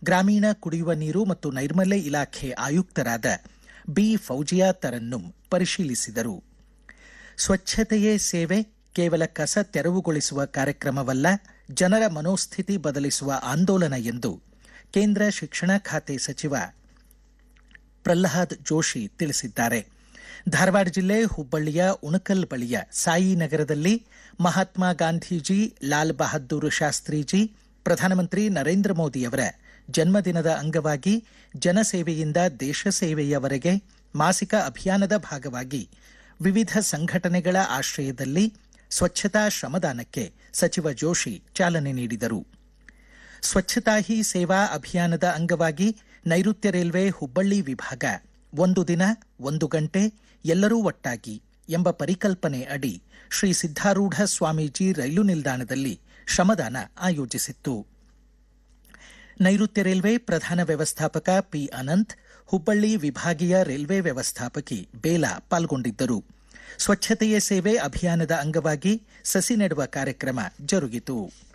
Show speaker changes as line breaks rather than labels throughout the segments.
ಗ್ರಾಮೀಣ ಕುಡಿಯುವ ನೀರು ಮತ್ತು ನೈರ್ಮಲ್ಯ ಇಲಾಖೆ ಆಯುಕ್ತರಾದ ಬಿ ಫೌಜಿಯಾ ತರನ್ನುಂ ಪರಿಶೀಲಿಸಿದರು ಸ್ವಚ್ಛತೆಯೇ ಸೇವೆ ಕೇವಲ ಕಸ ತೆರವುಗೊಳಿಸುವ ಕಾರ್ಯಕ್ರಮವಲ್ಲ ಜನರ ಮನೋಸ್ಥಿತಿ ಬದಲಿಸುವ ಆಂದೋಲನ ಎಂದು ಕೇಂದ್ರ ಶಿಕ್ಷಣ ಖಾತೆ ಸಚಿವ ಪ್ರಹ್ಲಾದ್ ಜೋಶಿ ತಿಳಿಸಿದ್ದಾರೆ ಧಾರವಾಡ ಜಿಲ್ಲೆ ಹುಬ್ಬಳ್ಳಿಯ ಉಣಕಲ್ ಬಳಿಯ ಸಾಯಿನಗರದಲ್ಲಿ ಮಹಾತ್ಮ ಗಾಂಧೀಜಿ ಲಾಲ್ ಬಹದ್ದೂರ್ ಶಾಸ್ತ್ರೀಜಿ ಪ್ರಧಾನಮಂತ್ರಿ ನರೇಂದ್ರ ಮೋದಿಯವರ ಜನ್ಮದಿನದ ಅಂಗವಾಗಿ ಜನಸೇವೆಯಿಂದ ದೇಶ ಸೇವೆಯವರೆಗೆ ಮಾಸಿಕ ಅಭಿಯಾನದ ಭಾಗವಾಗಿ ವಿವಿಧ ಸಂಘಟನೆಗಳ ಆಶ್ರಯದಲ್ಲಿ ಸ್ವಚ್ಛತಾ ಶ್ರಮದಾನಕ್ಕೆ ಸಚಿವ ಜೋಶಿ ಚಾಲನೆ ನೀಡಿದರು ಸ್ವಚ್ಛತಾ ಹಿ ಸೇವಾ ಅಭಿಯಾನದ ಅಂಗವಾಗಿ ನೈಋತ್ಯ ರೈಲ್ವೆ ಹುಬ್ಬಳ್ಳಿ ವಿಭಾಗ ಒಂದು ದಿನ ಒಂದು ಗಂಟೆ ಎಲ್ಲರೂ ಒಟ್ಟಾಗಿ ಎಂಬ ಪರಿಕಲ್ಪನೆ ಅಡಿ ಶ್ರೀ ಸಿದ್ದಾರೂಢ ಸ್ವಾಮೀಜಿ ರೈಲು ನಿಲ್ದಾಣದಲ್ಲಿ ಶ್ರಮದಾನ ಆಯೋಜಿಸಿತ್ತು ನೈಋತ್ಯ ರೈಲ್ವೆ ಪ್ರಧಾನ ವ್ಯವಸ್ಥಾಪಕ ಪಿ ಅನಂತ್ ಹುಬ್ಬಳ್ಳಿ ವಿಭಾಗೀಯ ರೈಲ್ವೆ ವ್ಯವಸ್ಥಾಪಕಿ ಬೇಲಾ ಪಾಲ್ಗೊಂಡಿದ್ದರು ಸ್ವಚ್ಛತೆಯೇ ಸೇವೆ ಅಭಿಯಾನದ ಅಂಗವಾಗಿ ಸಸಿ ನೆಡುವ ಕಾರ್ಯಕ್ರಮ ಜರುಗಿತು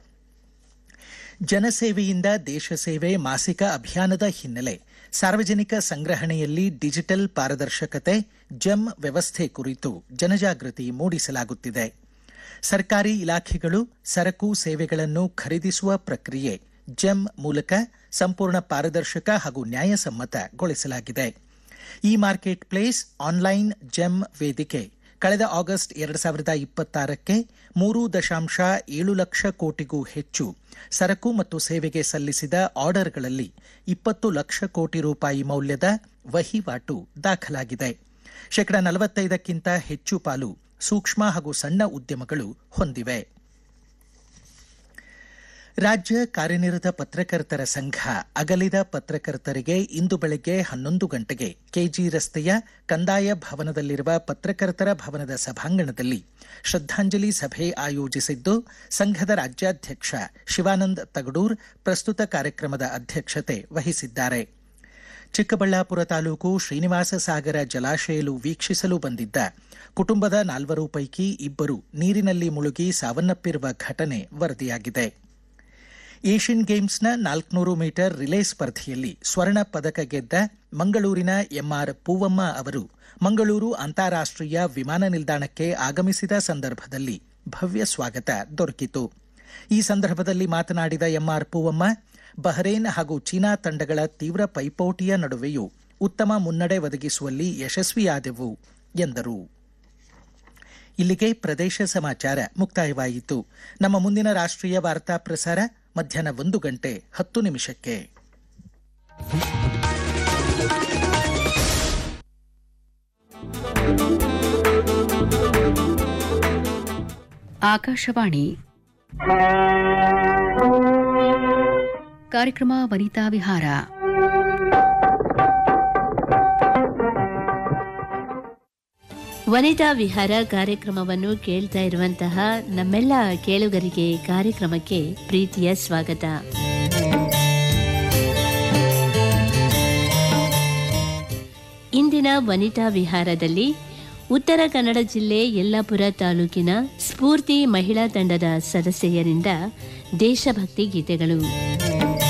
ಜನಸೇವೆಯಿಂದ ದೇಶ ಸೇವೆ ಮಾಸಿಕ ಅಭಿಯಾನದ ಹಿನ್ನೆಲೆ ಸಾರ್ವಜನಿಕ ಸಂಗ್ರಹಣೆಯಲ್ಲಿ ಡಿಜಿಟಲ್ ಪಾರದರ್ಶಕತೆ ಜೆಮ್ ವ್ಯವಸ್ಥೆ ಕುರಿತು ಜನಜಾಗೃತಿ ಮೂಡಿಸಲಾಗುತ್ತಿದೆ ಸರ್ಕಾರಿ ಇಲಾಖೆಗಳು ಸರಕು ಸೇವೆಗಳನ್ನು ಖರೀದಿಸುವ ಪ್ರಕ್ರಿಯೆ ಜೆಮ್ ಮೂಲಕ ಸಂಪೂರ್ಣ ಪಾರದರ್ಶಕ ಹಾಗೂ ನ್ಯಾಯಸಮ್ಮತಗೊಳಿಸಲಾಗಿದೆ ಈ ಮಾರ್ಕೆಟ್ ಪ್ಲೇಸ್ ಆನ್ಲೈನ್ ಜೆಮ್ ವೇದಿಕೆ ಕಳೆದ ಆಗಸ್ಟ್ ಎರಡು ಸಾವಿರದ ಇಪ್ಪತ್ತಾರಕ್ಕೆ ಮೂರು ದಶಾಂಶ ಏಳು ಲಕ್ಷ ಕೋಟಿಗೂ ಹೆಚ್ಚು ಸರಕು ಮತ್ತು ಸೇವೆಗೆ ಸಲ್ಲಿಸಿದ ಆರ್ಡರ್ಗಳಲ್ಲಿ ಇಪ್ಪತ್ತು ಲಕ್ಷ ಕೋಟಿ ರೂಪಾಯಿ ಮೌಲ್ಯದ ವಹಿವಾಟು ದಾಖಲಾಗಿದೆ ಶೇಕಡ ನಲವತ್ತೈದಕ್ಕಿಂತ ಹೆಚ್ಚು ಪಾಲು ಸೂಕ್ಷ್ಮ ಹಾಗೂ ಸಣ್ಣ ಉದ್ಯಮಗಳು ಹೊಂದಿವೆ ರಾಜ್ಯ ಕಾರ್ಯನಿರತ ಪತ್ರಕರ್ತರ ಸಂಘ ಅಗಲಿದ ಪತ್ರಕರ್ತರಿಗೆ ಇಂದು ಬೆಳಗ್ಗೆ ಹನ್ನೊಂದು ಗಂಟೆಗೆ ಕೆಜಿ ರಸ್ತೆಯ ಕಂದಾಯ ಭವನದಲ್ಲಿರುವ ಪತ್ರಕರ್ತರ ಭವನದ ಸಭಾಂಗಣದಲ್ಲಿ ಶ್ರದ್ಧಾಂಜಲಿ ಸಭೆ ಆಯೋಜಿಸಿದ್ದು ಸಂಘದ ರಾಜ್ಯಾಧ್ಯಕ್ಷ ಶಿವಾನಂದ್ ತಗಡೂರ್ ಪ್ರಸ್ತುತ ಕಾರ್ಯಕ್ರಮದ ಅಧ್ಯಕ್ಷತೆ ವಹಿಸಿದ್ದಾರೆ ಚಿಕ್ಕಬಳ್ಳಾಪುರ ತಾಲೂಕು ಶ್ರೀನಿವಾಸ ಸಾಗರ ಜಲಾಶಯಲು ವೀಕ್ಷಿಸಲು ಬಂದಿದ್ದ ಕುಟುಂಬದ ನಾಲ್ವರು ಪೈಕಿ ಇಬ್ಬರು ನೀರಿನಲ್ಲಿ ಮುಳುಗಿ ಸಾವನ್ನಪ್ಪಿರುವ ಘಟನೆ ವರದಿಯಾಗಿದೆ ಏಷ್ಯನ್ ಗೇಮ್ಸ್ನ ನಾಲ್ಕುನೂರು ಮೀಟರ್ ರಿಲೇ ಸ್ಪರ್ಧೆಯಲ್ಲಿ ಸ್ವರ್ಣ ಪದಕ ಗೆದ್ದ ಮಂಗಳೂರಿನ ಎಂಆರ್ ಪೂವಮ್ಮ ಅವರು ಮಂಗಳೂರು ಅಂತಾರಾಷ್ಟೀಯ ವಿಮಾನ ನಿಲ್ದಾಣಕ್ಕೆ ಆಗಮಿಸಿದ ಸಂದರ್ಭದಲ್ಲಿ ಭವ್ಯ ಸ್ವಾಗತ ದೊರಕಿತು ಈ ಸಂದರ್ಭದಲ್ಲಿ ಮಾತನಾಡಿದ ಎಂಆರ್ ಪೂವಮ್ಮ ಬಹರೇನ್ ಹಾಗೂ ಚೀನಾ ತಂಡಗಳ ತೀವ್ರ ಪೈಪೋಟಿಯ ನಡುವೆಯೂ ಉತ್ತಮ ಮುನ್ನಡೆ ಒದಗಿಸುವಲ್ಲಿ ಯಶಸ್ವಿಯಾದೆವು ಎಂದರು ಇಲ್ಲಿಗೆ ಪ್ರದೇಶ ಸಮಾಚಾರ ಮುಕ್ತಾಯವಾಯಿತು ನಮ್ಮ ಮುಂದಿನ ರಾಷ್ಟ್ರೀಯ ವಾರ್ತಾ ಪ್ರಸಾರ ಮಧ್ಯಾಹ್ನ ಒಂದು ಗಂಟೆ ಹತ್ತು ನಿಮಿಷಕ್ಕೆ
ಆಕಾಶವಾಣಿ ಕಾರ್ಯಕ್ರಮ ವನಿತಾ ವಿಹಾರ
ವನಿತಾ ವಿಹಾರ ಕಾರ್ಯಕ್ರಮವನ್ನು ಕೇಳ್ತಾ ಇರುವಂತಹ ನಮ್ಮೆಲ್ಲ ಕೇಳುಗರಿಗೆ ಕಾರ್ಯಕ್ರಮಕ್ಕೆ ಪ್ರೀತಿಯ ಸ್ವಾಗತ ಇಂದಿನ ವನಿತಾ ವಿಹಾರದಲ್ಲಿ ಉತ್ತರ ಕನ್ನಡ ಜಿಲ್ಲೆ ಯಲ್ಲಾಪುರ ತಾಲೂಕಿನ ಸ್ಫೂರ್ತಿ ಮಹಿಳಾ ತಂಡದ ಸದಸ್ಯರಿಂದ ದೇಶಭಕ್ತಿ ಗೀತೆಗಳು